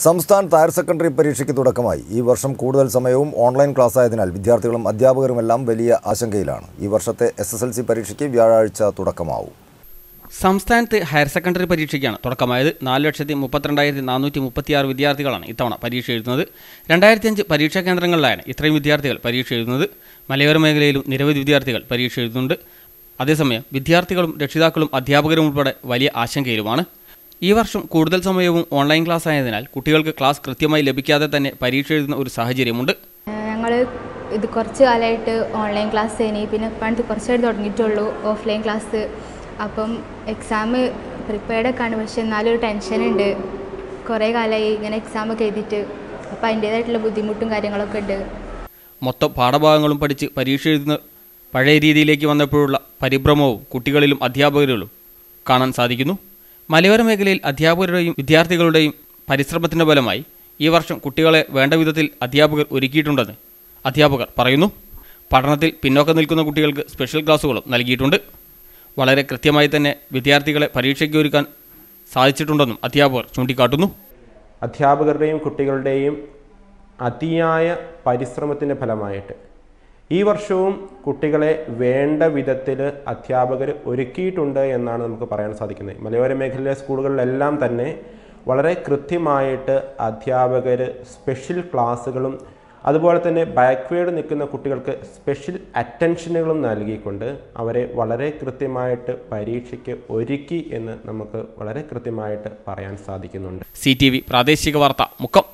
സംസ്ഥാനത്ത് higher secondary പരീക്ഷയ്ക്ക് തുടക്കമായി ഈ വർഷം കൂടുതൽ സമയവും ഓൺലൈൻ ക്ലാസ് ആയതിനാൽ വിദ്യാർത്ഥികളും അധ്യാപകരുമെല്ലാം വലിയ ആശങ്കയിലാണ് ഈ വർഷത്തെ എസ് എസ് എൽ സി പരീക്ഷയ്ക്ക് വ്യാഴാഴ്ച തുടക്കമാവും സംസ്ഥാനത്ത് ഹയർ സെക്കൻഡറി പരീക്ഷയ്ക്കാണ് തുടക്കമായത് നാല് ലക്ഷത്തി മുപ്പത്തിരണ്ടായിരത്തി നാനൂറ്റി മുപ്പത്തിയാറ് വിദ്യാർത്ഥികളാണ് ഇത്തവണ പരീക്ഷ എഴുതുന്നത് രണ്ടായിരത്തി അഞ്ച് പരീക്ഷാ കേന്ദ്രങ്ങളിലാണ് ഇത്രയും വിദ്യാർത്ഥികൾ പരീക്ഷ എഴുതുന്നത് മലയോര മേഖലയിലും നിരവധി വിദ്യാർത്ഥികൾ പരീക്ഷ എഴുതുന്നുണ്ട് അതേസമയം വിദ്യാർത്ഥികളും രക്ഷിതാക്കളും അധ്യാപകരും ഉൾപ്പെടെ വലിയ ആശങ്കയിലുമാണ് ഈ വർഷം കൂടുതൽ സമയവും ഓൺലൈൻ ക്ലാസ് ആയതിനാൽ കുട്ടികൾക്ക് ക്ലാസ് കൃത്യമായി ലഭിക്കാതെ തന്നെ പരീക്ഷ എഴുതുന്ന ഒരു സാഹചര്യമുണ്ട് ഞങ്ങൾ ഇത് കുറച്ച് കാലമായിട്ട് ഓൺലൈൻ ക്ലാസ് കഴിഞ്ഞ് പിന്നെ പണ്ട് കുറച്ചായിട്ട് തുടങ്ങിയിട്ടുള്ളൂ ഓഫ്ലൈൻ ക്ലാസ് അപ്പം എക്സാം പ്രിപ്പയർഡ് ഒക്കെ ആണ് പക്ഷെ എന്നാലും ഒരു ടെൻഷനുണ്ട് കുറേ കാലമായി ഇങ്ങനെ എക്സാമൊക്കെ എഴുതിയിട്ട് അപ്പോൾ അതിൻ്റേതായിട്ടുള്ള ബുദ്ധിമുട്ടും കാര്യങ്ങളൊക്കെ ഉണ്ട് മൊത്തം പാഠഭാഗങ്ങളും പഠിച്ച് പരീക്ഷ എഴുതുന്ന പഴയ രീതിയിലേക്ക് വന്നപ്പോഴുള്ള പരിഭ്രമവും കുട്ടികളിലും അധ്യാപകരിലും കാണാൻ സാധിക്കുന്നു മലയോര മേഖലയിൽ അധ്യാപകരുടെയും വിദ്യാർത്ഥികളുടെയും പരിശ്രമത്തിൻ്റെ ഫലമായി ഈ വർഷം കുട്ടികളെ വേണ്ട വിധത്തിൽ അധ്യാപകർ ഒരുക്കിയിട്ടുണ്ടെന്ന് അധ്യാപകർ പറയുന്നു പഠനത്തിൽ പിന്നോക്കം നിൽക്കുന്ന കുട്ടികൾക്ക് സ്പെഷ്യൽ ക്ലാസ്സുകളും നൽകിയിട്ടുണ്ട് വളരെ കൃത്യമായി തന്നെ വിദ്യാർത്ഥികളെ പരീക്ഷയ്ക്ക് ഒരുക്കാൻ സാധിച്ചിട്ടുണ്ടെന്നും അധ്യാപകർ ചൂണ്ടിക്കാട്ടുന്നു അധ്യാപകരുടെയും കുട്ടികളുടെയും അതിയായ പരിശ്രമത്തിൻ്റെ ഫലമായിട്ട് ഈ വർഷവും കുട്ടികളെ വേണ്ട വിധത്തിൽ അധ്യാപകർ ഒരുക്കിയിട്ടുണ്ട് എന്നാണ് നമുക്ക് പറയാൻ സാധിക്കുന്നത് മലയോര മേഖലയിലെ സ്കൂളുകളിലെല്ലാം തന്നെ വളരെ കൃത്യമായിട്ട് അധ്യാപകർ സ്പെഷ്യൽ ക്ലാസ്സുകളും അതുപോലെ തന്നെ ബാക്ക്വേഡ് നിൽക്കുന്ന കുട്ടികൾക്ക് സ്പെഷ്യൽ അറ്റൻഷനുകളും നൽകിക്കൊണ്ട് അവരെ വളരെ കൃത്യമായിട്ട് പരീക്ഷയ്ക്ക് ഒരുക്കി എന്ന് നമുക്ക് വളരെ കൃത്യമായിട്ട് പറയാൻ സാധിക്കുന്നുണ്ട് സി ടി വി പ്രാദേശിക വാർത്ത മുക്കം